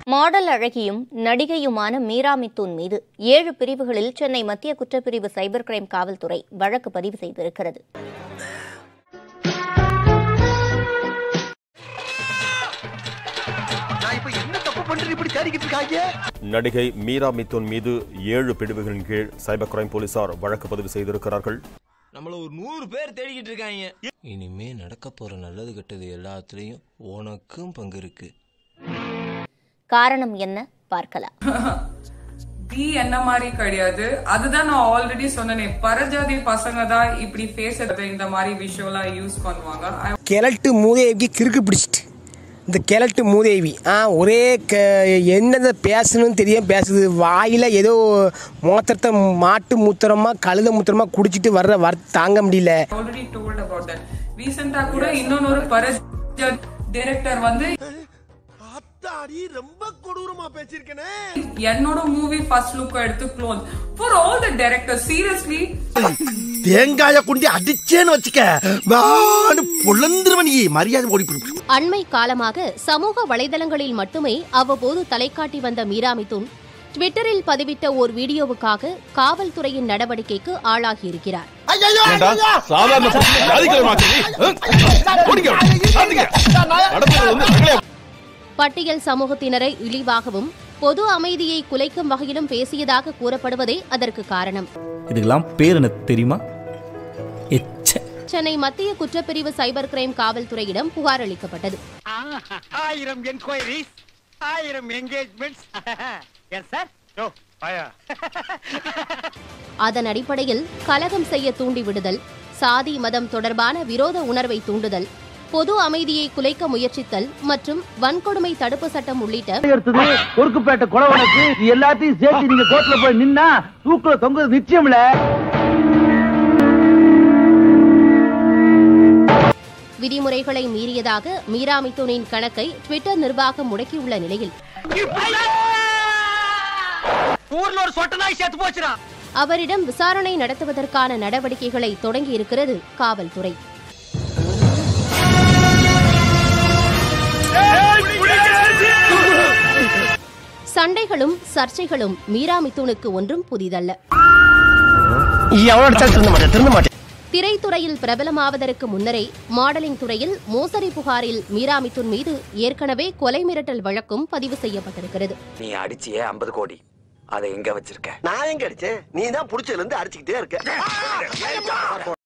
Model அழகியும் நடிகையுமான மீரா மித்துன் மீது ஏழு பிரிவுகளில் சென்னை மத்திய குற்றப்பிரிவு சைபர் கிரைம் காவல்துறை வழக்கு பதிவு செய்திருக்கிறது நான் இப்ப என்ன தப்பு பண்றேன் இப்படி தேடிக்கிட்டு இருக்காங்க நடிகை மீரா மிதுன் மீது ஏழு பிரிவுகளின் கீழ் சைபர் கிரைம் போலீசார் வழக்கு பதிவு செய்திருக்கிறார்கள் நம்மள ஒரு நூறு பேர் தேடிக்கிட்டு இருக்காங்க இனிமே நடக்க போற நல்லது கெட்டது எல்லாத்துலயும் உனக்கும் பங்கு இருக்கு காரணம் என்ன பார்க்கலாம் பி என்ன மாதிரி கிடையாது அதுதான் நான் ஆல்ரெடி சொன்னேனே பரஜாதி பசங்க தான் இப்படி பேசுறது இந்த மாதிரி விஷயம்லாம் யூஸ் பண்ணுவாங்க I- கிழட்டு மூதேவிக்கு கிறுக்கு பிடிச்சிட்டு இந்த கிழட்டு மூதேவி ஆ ஒரே க என்னதை பேசணும்னு தெரியாம பேசுது வாயில் ஏதோ மூத்திரத்தை மாட்டு மூத்திரமா கழுத மூத்திரமா குடிச்சிட்டு வர்ற வர் தாங்க முடியல already told about that ரீசெண்டா கூட இன்னொன்னு பரஜாதி டைரக்டர் வந்து அத்தாடி ரொம்ப கொடூரமா பேசியிருக்கனே என்னோட மூவி ஃபர்ஸ்ட் லுக் எடுத்து close for all the director seriously தேங்காய குண்டி அடிச்சேன்னு வச்சுக்க வான்னு பொழந்துருவ நீ மரியாதை ஓடி போயிரு. அண்மை காலமாக சமூக வலைதளங்களில் மட்டுமே அவ்வப்போது தலைக்காட்டி வந்த மீரா மிதுன் ட்விட்டரில் பதிவிட்ட ஓர் வீடியோவுக்காக காவல்துறையின் நடவடிக்கைக்கு ஆளாகியிருக்கிறார் பட்டியல் சமூகத்தினரை இழிவாகவும் பொது அமைதியை குலைக்கும் வகையிலும் பேசியதாக கூறப்படுவதே அதற்கு காரணம் இதுக்கெல்லாம் பேர் என்ன தெரியுமா எச்ச சென்னை மத்திய குற்றப்பிரிவு சைபர் கிரைம் காவல்துறையிடம் புகார் அளிக்கப்பட்டது ஆயிரம் என்கொயரிஸ் ஆயிரம் என்கேஜ்மெண்ட்ஸ் எஸ் சார் ஓ ஆயா அதன் அடிப்படையில் கலகம் செய்ய தூண்டி விடுதல் சாதி மதம் தொடர்பான விரோத உணர்வை தூண்டுதல் பொது அமைதியை குலைக்க முயற்சித்தல் மற்றும் வன்கொடுமை தடுப்பு சட்டம் உள்ளிட்ட எடுத்தது பொறுக்குப்பேட்டை கொலை வழக்கு இது எல்லாத்தையும் சேர்த்து நீங்க கோர்ட்ல போய் நின்னா தூக்குல தொங்குறது நிச்சயம்ல விதிமுறைகளை மீறியதாக மீரா மிதுனின் கணக்கை ட்விட்டர் நிர்வாகம் முடக்கியுள்ள நிலையில் ஊர்ல ஒரு சொட்ட நாய் சேர்த்து போச்சுடா அவரிடம் விசாரணை நடத்துவதற்கான நடவடிக்கைகளை தொடங்கியிருக்கிறது காவல்துறை சண்டைகளும் சர்ச்சைகளும் மீரா மிதுனுக்கு ஒன்றும் புதிதல்ல எவ்வளோ அடிச்சாலும் திருந்த மாட்டேன் திருந்த மாட்டேன் திரைத்துறையில் பிரபலமாவதற்கு முன்னரே மாடலிங் துறையில் மோசடி புகாரில் மீரா மிதுன் மீது ஏற்கனவே கொலை மிரட்டல் வழக்கும் பதிவு செய்யப்பட்டிருக்கிறது நீ அடிச்சியே ஐம்பது கோடி அதை எங்க வச்சிருக்க நான் எங்க அடிச்சேன் நீ தான் புடிச்சதுல இருந்து அடிச்சுக்கிட்டே இருக்க